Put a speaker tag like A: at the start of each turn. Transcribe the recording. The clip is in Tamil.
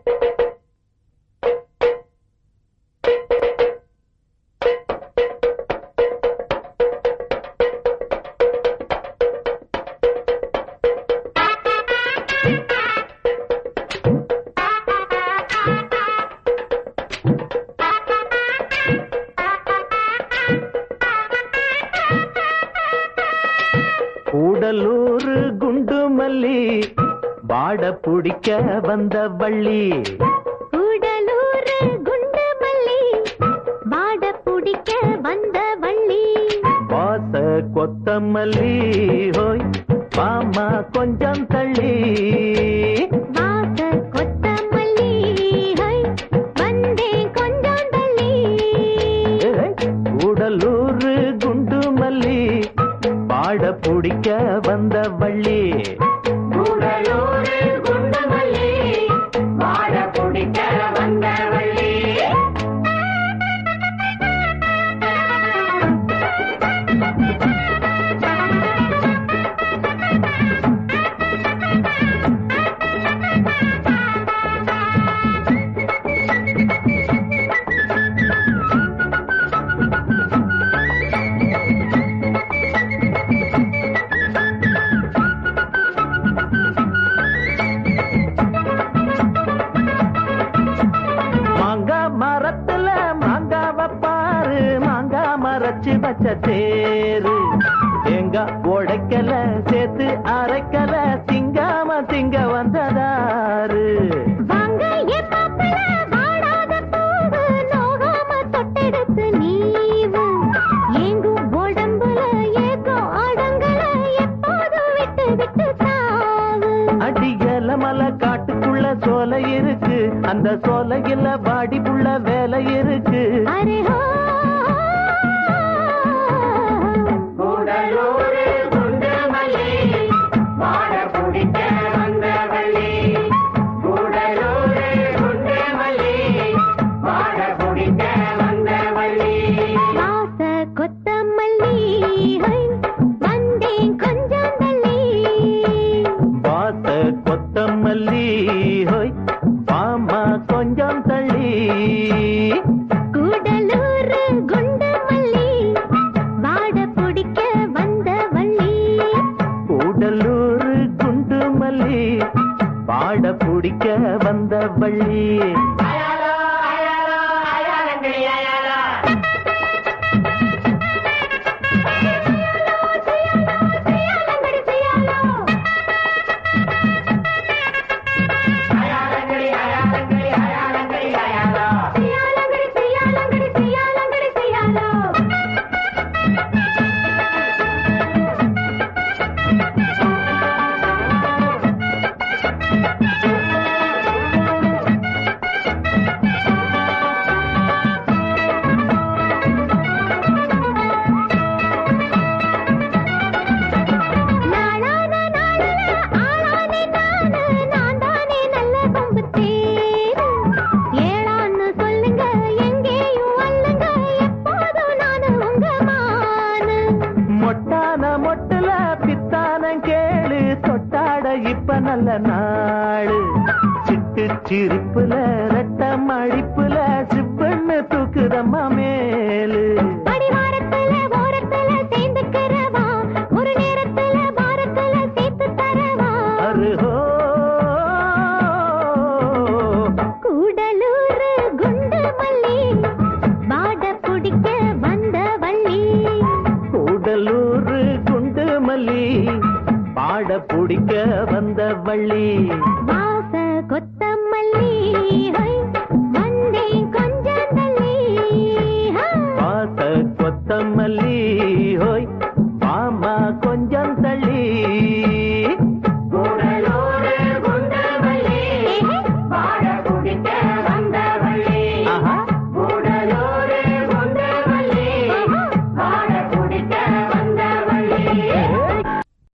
A: கூடலூர் குண்டு மல்லி வாட பிடிக்க வந்த வள்ளி
B: கூடலூர் குண்டு மல்லி வாட பிடிக்க வந்த வள்ளி
A: வாச கொத்தமல்லி ஹோய் மாமா கொஞ்சம் தள்ளி
B: வாச கொத்தமல்லி ஹை வந்தேன் கொஞ்சம் தள்ளி
A: ஏய், கூடலூர் குண்டு மல்லி வாட பிடிக்க வந்த வள்ளி
B: கூடலூர் குண்டு மல்லி வாட பிடிக்க வந்த வள்ளி
A: மாங்கா மரத்துல மாங்காவ பாரு மாங்கா மரச்சு வச்ச தேரு தேங்காய் உடைக்கல சேர்த்து அரைக்கல திங்காம திங்க வந்ததாரு
B: வாங்க என் மாப்பிள வாடாத பூவு நோகாம தொட்டெடுத்து நீவு ஏங்கும் உடம்புல ஏக்கம் அடங்கல எப்போதும் விட்டு விட்டு தாவு
A: அடியல மலை காட்டுக்குள்ள சோலை இருக்கு அந்த சோலையில வாடிக்குள்ள வேலை இருக்கு
B: அரே ஹோ கூடலூர் குண்டு மல்லி வாட பிடிக்க வந்த வள்ளி கூடலூர் குண்டு மல்லி வாட பிடிக்க வந்த வள்ளி வாச கொத்தமல்லி ஹை வந்தேன் கொஞ்சம் தள்ளி
A: வாச கொத்தமல்லி ஹோய் மாமா கொஞ்சம் தள்ளி
B: கூடலூர் குண்டு மல்லி வாட பிடிக்க வந்த வள்ளி
A: கூடலூர் குண்டு மல்லி பாட பிடிக்க வந்த வள்ளி
B: நாளான நாளல ஆளானே நானு நான் தானே நல்ல கொம்பு தேரு ஏழான்னு சொல்லுங்க எங்கேயும் அல்லங்க எப்போதும் நானு உங்க மானு
A: மொட்டான மொட்டுல பித்தான கேளு தொட்டாட இப்ப நல்ல நாளு சிட்டு சிரிப்புல ரெட்ட மழிப்புல சிப்புன்னு தூக்குதம்மா மேலு
B: அடிவாரத்துல ஓரத்துல சேர்ந்துக்கிறவா ஒரு நேரத்துல வாரத்துல சேர்த்து தரவா
A: அருஹோ
B: கூடலூர் குண்டு மல்லி வாட பிடிக்க வந்த வள்ளி
A: கூடலூர் குண்டு மல்லி பாட பிடிக்க வந்த வள்ளி
B: வாச கொத்தமல்லி ஹை வந்தேன் கொஞ்சம் தள்ளி ஹா.
A: பாச கொத்தமல்லி